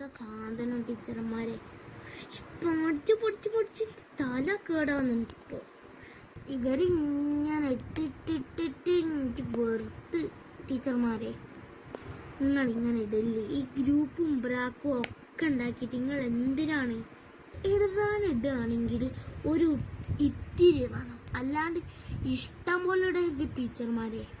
എന്താ സാധനം ടീച്ചർമാരെ പഠിച്ച് പഠിച്ച് പഠിച്ച് തല കേടാവുന്നുണ്ട് ഇവരിങ്ങനെ ഇട്ടിട്ടിട്ടിട്ട് എനിക്ക് വെറുത്ത് ടീച്ചർമാരെ നിങ്ങൾ ഇങ്ങനെ ഇടല്ലേ ഈ ഗ്രൂപ്പും ബ്രാക്കും ഒക്കെ ഉണ്ടാക്കിയിട്ട് നിങ്ങൾ എന്തിനാണ് എഴുതാൻ ഇടുകയാണെങ്കിൽ ഒരു ഇത്തിരി വേണം അല്ലാണ്ട് ഇഷ്ടം പോലെ ഇടരുത് ടീച്ചർമാരെ